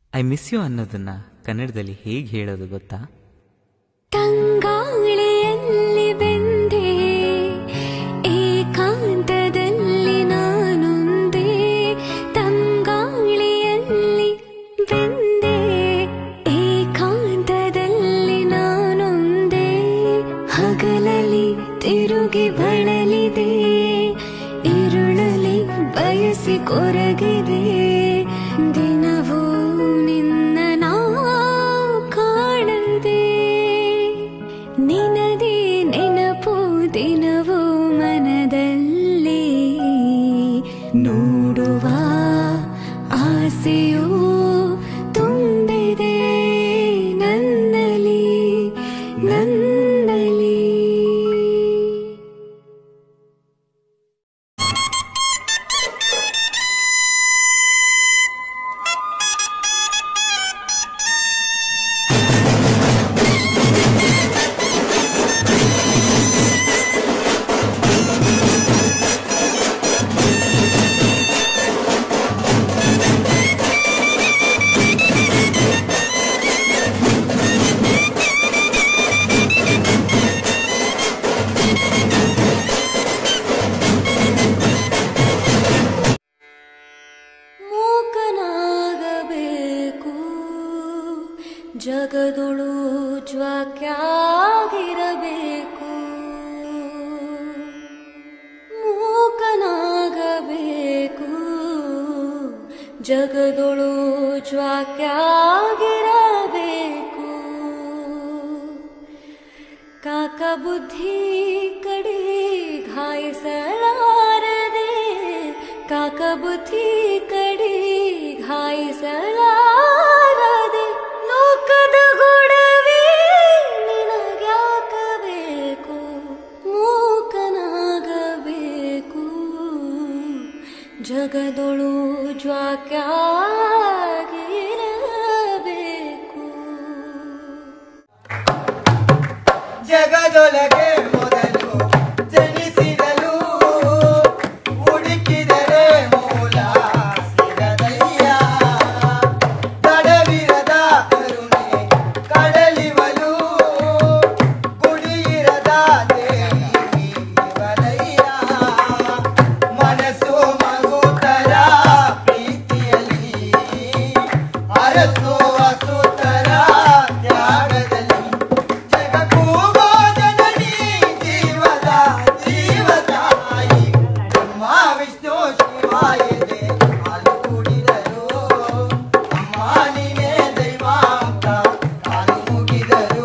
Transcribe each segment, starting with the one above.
I miss you ಅನ್ನೋದನ್ನ ಕನ್ನಡದಲ್ಲಿ ಹೇಗೆ ಹೇಳೋದು ಗೊತ್ತಾ ತಂಗಾಳಿಯಲ್ಲಿ ಬೆಂದೆ ಏಕಾಂತದಲ್ಲಿ ನಾನೊಂದೇ ತಂಗಾಳಿಯಲ್ಲಿ ಬೆಂದೆ ಏಕಾಂತದಲ್ಲಿ ನಾನೊಂದೇ ಹಗಲಲ್ಲಿ ತಿರುಗಿ ಬಳಲಿದೆ ಇರುಳಲಿ ಬಯಸಿ ಕೊರಗಿದೆ ದಿನವೂ ನಿನ್ನ ನಾ ಕಾಣದೆ ನಿನದೇ ನೆನಪು ದಿನವೂ ಮನದಲ್ಲಿ ನೋಡುವ ಆಸೆಯೂ ತುಂಬಿದೆ ನನ್ನಲಿ ನನ್ನಲಿ ಮೂಕನಾಗಬೇಕು ಜಗದೊಳು ಜ್ವಾಕ್ಯಾಗಿರಬೇಕು ಮೂಕನಾಗಬೇಕು ಜಗದೊಳು ಜ್ವಾಕ್ಯಾಗಿರಬೇಕು ಕಾಕ ಬುದ್ಧಿ ಕಡೆ ಘಾಯಿಸಲಾರದೆ ಕಾಕ ಬುದ್ಧಿ ಕಡೆ ಘಾಯಿಸಲಾರದೆ ಲೋಕದ ಗೊಡವೆ ನಿನಗ್ಯಾಕಬೇಕು ಮೂಕನಾಗಬೇಕು ಜಗದೊಳು ಜ್ವಾಕ್ಯಾಗಿರಬೇಕು ಜಗದೊಳಗೆ ಮೊದಲು ಜನಿಸಿದಲು ಹುಡುಕಿದರೆ ಮೂಲ ಸಿಗದಯ್ಯ ತಡವಿರದ ಕರುಣೆ ಕಡಲಿವಲು ಗುಡಿಯಿರದ ದೇವಿ ಇವರಯ್ಯ ಮನಸ್ಸು ಮಗುತರ ಪ್ರೀತಿಯಲ್ಲಿ ಅರಸು ಅಸುತರ ತ್ಯಾಗದಲ್ಲಿ ಜಗಕ್ಕೂಗೋ ಜನನಿ ಜೀವದ ಜೀವದಾಯಿ ಬ್ರಹ್ಮ ವಿಷ್ಣು ಶಿವಾಯದೆ ಹಾಲು ಕುಡಿದರು ಅಮ್ಮ ನೀನೇ ದೈವ ಅಂತ ಹಾಲು ಮುಗಿದರು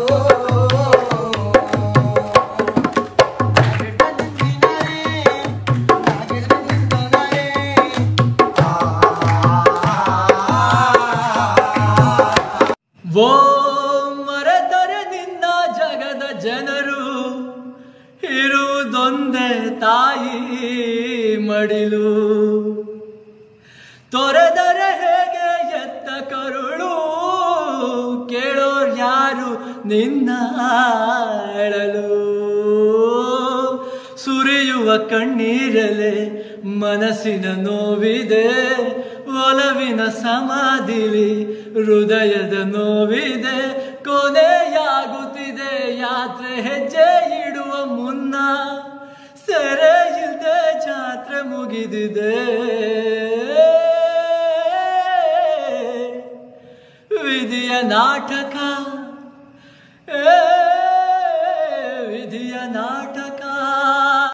ಓ ಮರೆತರೆ ನಿನ್ನ ಜಗದ ಜನರು ಇರುವುದೊಂದೇ ತಾಯಿ ಮಡಿಲು ತೊರೆದರೆ ಹೇಗೆ ಎತ್ತ ಕರುಳು ಕೇಳೋರ್ ಯಾರು ನಿನ್ನ ಅಳಲು ಸುರಿಯುವ ಕಣ್ಣೀರಲೆ ಮನಸ್ಸಿನ ನೋವಿದೆ ಒಲವಿನ ಸಮಾಧಿಲಿ ಹೃದಯದ ನೋವಿದೆ ಕೊನೆಯಾಗುತ್ತಿದೆ ಯಾತ್ರೆ ಹೆಜ್ಜೆ ಇಡುವ ಮುನ್ನ ಸೆರೆ ಇಲ್ದೆ ಜಾತ್ರೆ ಮುಗಿದಿದೆ ವಿಧಿಯ ನಾಟಕ ಏ ವಿಧಿಯ ನಾಟಕ